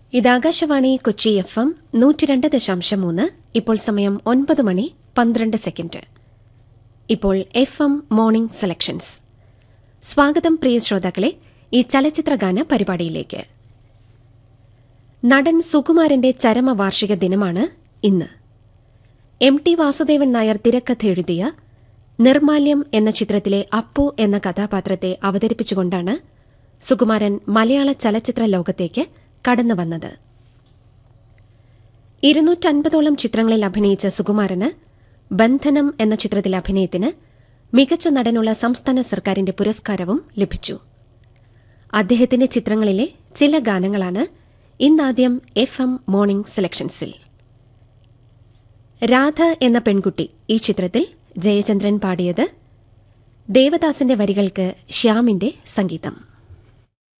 ഇത് Akashvani Kochi F M നൂറ്റിരണ്ട് ദശാംശം മൂന്ന് ഇപ്പോൾ സമയം ഒൻപത് മണി പന്ത്രണ്ട് സെക്കൻഡ് ഇപ്പോൾ എഫ് എം മോർണിംഗ് സെലക്ഷൻസ് സ്വാഗതം പ്രിയ ശ്രോതാക്കളെ ഈ ചലച്ചിത്രഗാന പരിപാടിയിലേക്ക് നടൻ സുകുമാരന്റെ ചരമവാർഷിക ദിനമാണ് ഇന്ന് എം ടി വാസുദേവൻ നായർ തിരക്കഥ എഴുതിയ നിർമാല്യം എന്ന ചിത്രത്തിലെ അപ്പു എന്ന കഥാപാത്രത്തെ അവതരിപ്പിച്ചുകൊണ്ടാണ് സുകുമാരൻ മലയാള ചലച്ചിത്ര ലോകത്തേക്ക് കടന്നുവന്നത് ഇരുന്നൂറ്റൻപതോളം ചിത്രങ്ങളിൽ അഭിനയിച്ച സുകുമാരന് ബന്ധനം എന്ന ചിത്രത്തിലെ അഭിനയത്തിന് മികച്ച നടനുള്ള സംസ്ഥാന സർക്കാരിന്റെ പുരസ്കാരവും ലഭിച്ചു അദ്ദേഹത്തിന്റെ ചിത്രങ്ങളിലെ ചില ഗാനങ്ങളാണ് ഇന്നാദ്യം എഫ് എം മോർണിംഗ് സെലക്ഷൻസിൽ രാധ എന്ന പെൺകുട്ടി ഈ ചിത്രത്തിൽ ജയചന്ദ്രൻ പാടിയത് ദേവദാസിന്റെ വരികൾക്ക് ശ്യാമിന്റെ സംഗീതം